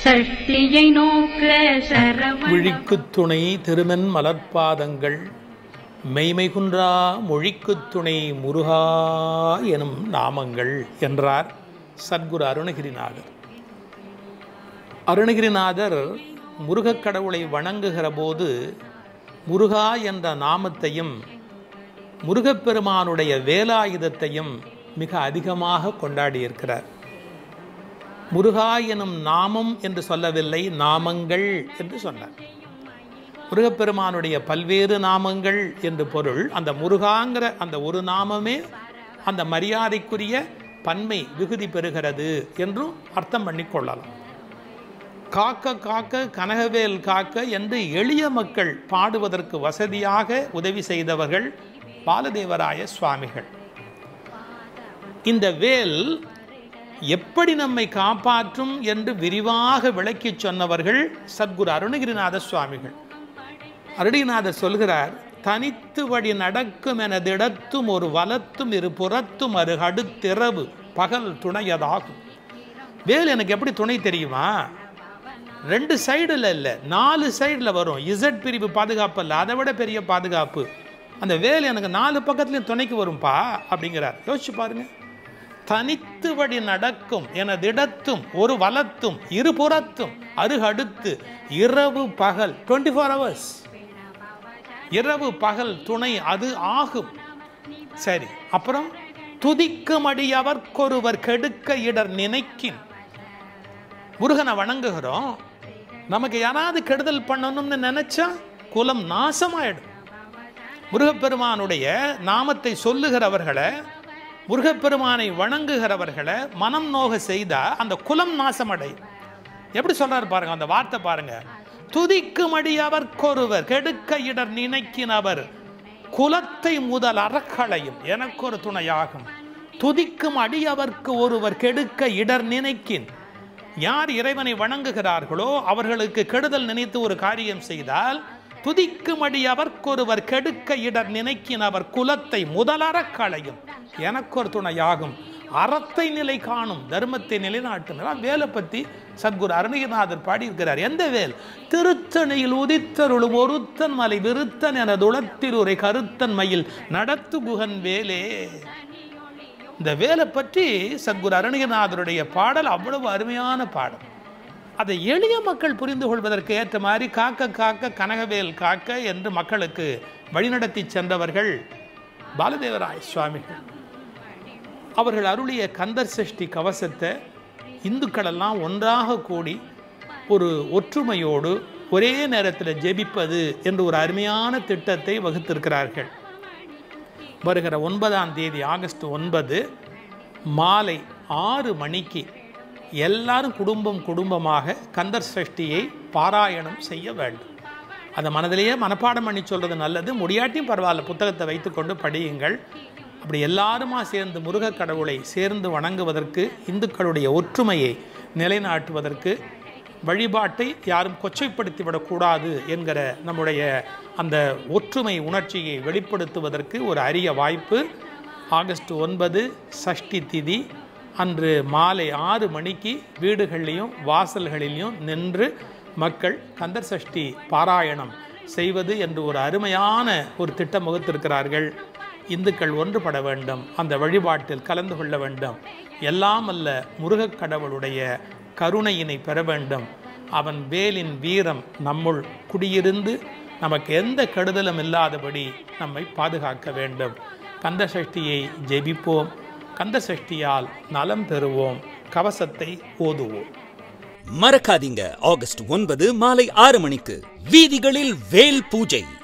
சஷ்டியை நோக்க சரவண விழிக்குத் துணை திருமென் மலர்பாதங்கள் மெய்மை குன்றா மொழிக்குத் துணை முருகா எனும் நாமங்கள் என்றார் சத்குரு அருணகிரிநாதர் அருணகிரிநாதர் முருகக் கடவுளை வணங்குகிற போது முருகா என்ற நாமத்தையும் முருகப்பெருமானுடைய வேலாயுதத்தையும் மிக அதிகமாக கொண்டாடியிருக்கிறார் முருகா எனும் நாமம் என்று சொல்லவில்லை நாமங்கள் என்று சொன்னார் முருகப்பெருமானுடைய பல்வேறு நாமங்கள் என்று பொருள் அந்த முருகாங்கிற அந்த ஒரு நாமமே அந்த மரியாதைக்குரிய பன்மை விகுதி பெறுகிறது என்றும் அர்த்தம் பண்ணி கொள்ளலாம் காக்க காக்க கனகவேல் காக்க என்று எளிய மக்கள் பாடுவதற்கு வசதியாக உதவி செய்தவர்கள் பாலதேவராய சுவாமிகள் இந்த வேல் எப்படி நம்மை காப்பாற்றும் என்று விரிவாக விளக்கிச் சொன்னவர்கள் சத்குரு அருணகிரிநாத சுவாமிகள் அருணகிரிநாதர் சொல்கிறார் தனித்து வழி நடக்கும் எனதிடத்தும் ஒரு வலத்தும் இரு புறத்தும் அரு அடுத்திரவு பகல் துணையதாகும் வேல் எனக்கு எப்படி துணை தெரியுமா ரெண்டு சைடில் இல்லை நாலு சைடில் வரும் இசட் பிரிவு பாதுகாப்பு இல்லை அதை விட பெரிய பாதுகாப்பு அந்த வேல் எனக்கு நாலு பக்கத்துலையும் துணைக்கு வரும்பா அப்படிங்கிறார் யோசிச்சு பாருங்க தனித்து வழி நடக்கும் எனதிடத்தும் ஒரு வலத்தும் இருபுறத்தும் அருகடுத்து இரவு பகல் டுவெண்ட்டி ஃபோர் ஹவர்ஸ் இரவு பகல் துணை அது ஆகும் சரி அப்புறம் துதிக்கும் அடியவர்க்கொருவர் கெடுக்க இடர் நினைக்கின் முருகனை வணங்குகிறோம் நமக்கு யாராவது கெடுதல் பண்ணணும்னு நினைச்சா குலம் நாசமாயிடும் முருகப்பெருமானுடைய நாமத்தை சொல்லுகிறவர்களை முருகப்பெருமானை வணங்குகிறவர்களை மனம் நோக செய்தா அந்த குலம் நாசமடையும் எப்படி சொல்றாரு பாருங்க அந்த வார்த்தை பாருங்க துதிக்கும் அடியவர்க்கொருவர் கெடுக்க இடர் நினைக்கினவர் குலத்தை முதல் அறக்களையும் எனக்கு ஒரு துணையாகும் துதிக்கும் அடியவர்க்கு ஒருவர் கெடுக்க இடர் நினைக்கின் யார் இறைவனை வணங்குகிறார்களோ அவர்களுக்கு கெடுதல் நினைத்து ஒரு காரியம் செய்தால் துதிக்கும் அடியவர்க்கொருவர் கெடுக்க இடர் நினைக்கின் அவர் குலத்தை முதலறக் களையும் எனக்கு ஒரு துணையாகும் அறத்தை நிலை காணும் தர்மத்தை நிலைநாட்டும் இதெல்லாம் வேலை பற்றி சத்குரு அருணகிரிநாதர் பாடியிருக்கிறார் எந்த வேல் திருத்தணியில் உதித்தருளும் ஒருத்தன் மலை விருத்தன் என துளத்தில் உரை கருத்தன் மயில் நடத்து குகன் வேலே இந்த வேலை பற்றி சத்குரு அருணகிரிநாதருடைய பாடல் அவ்வளவு அருமையான பாடல் அதை எளிய மக்கள் புரிந்து கொள்வதற்கு ஏற்ற மாதிரி காக்க காக்க கனகவேல் காக்க என்று மக்களுக்கு வழிநடத்தி சென்றவர்கள் பாலதேவராய சுவாமிகள் அவர்கள் அருளிய கந்தர் சஷ்டி கவசத்தை இந்துக்களெல்லாம் ஒன்றாக கூடி ஒரு ஒற்றுமையோடு ஒரே நேரத்தில் ஜெபிப்பது என்று ஒரு அருமையான திட்டத்தை வகுத்திருக்கிறார்கள் வருகிற ஒன்பதாம் தேதி ஆகஸ்ட் ஒன்பது மாலை ஆறு மணிக்கு எல்லாரும் குடும்பம் குடும்பமாக கந்தர் சஷ்டியை பாராயணம் செய்ய வேண்டும் அதை மனதிலேயே மனப்பாடம் பண்ணி சொல்கிறது நல்லது முடியாட்டியும் பரவாயில்ல புத்தகத்தை வைத்துக்கொண்டு படியுங்கள் அப்படி எல்லாருமா சேர்ந்து முருகக் கடவுளை சேர்ந்து வணங்குவதற்கு இந்துக்களுடைய ஒற்றுமையை நிலைநாட்டுவதற்கு வழிபாட்டை யாரும் கொச்சைப்படுத்தி விடக்கூடாது என்கிற நம்முடைய அந்த ஒற்றுமை உணர்ச்சியை வெளிப்படுத்துவதற்கு ஒரு அரிய வாய்ப்பு ஆகஸ்ட் ஒன்பது சஷ்டி திதி அன்று மாலை ஆறு மணிக்கு வீடுகள்லேயும் வாசல்களிலையும் நின்று மக்கள் கந்தர் சஷ்டி பாராயணம் செய்வது என்று ஒரு அருமையான ஒரு திட்டம் வகுத்திருக்கிறார்கள் இந்துக்கள் ஒன்றுபட வேண்டும் அந்த வழிபாட்டில் கலந்து கொள்ள வேண்டும் எல்லாம் அல்ல முருகக் கடவுளுடைய கருணையினை பெற வேண்டும் அவன் வேலின் வீரம் நம்முள் குடியிருந்து நமக்கு எந்த கெடுதலும் இல்லாதபடி நம்மை பாதுகாக்க வேண்டும் கந்த சஷ்டியை ஜெபிப்போம் கந்த சஷ்டியால் நலம் பெறுவோம் கவசத்தை ஓதுவோம் மறக்காதீங்க ஆகஸ்ட் ஒன்பது மாலை ஆறு மணிக்கு வீதிகளில் வேல் பூஜை